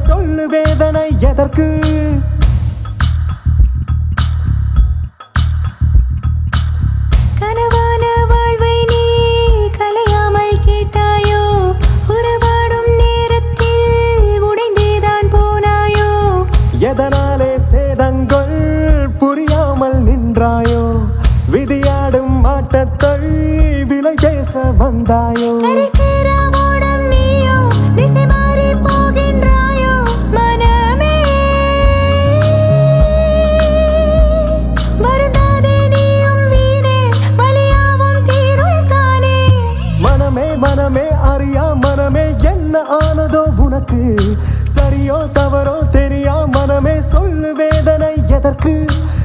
சொல்லு வேதனை எதற்கு கனவான வாழ்வை நீ கலையாமல் கேட்டாயோ உறவாடும் நேரத்தில் உடைந்தேதான் போனாயோ எதனாலே சேதங்கள் புரியாமல் நின்றாயோ விதியாடும் ஆட்டத்தை விலை பேச வந்தாயோ கரை சேரா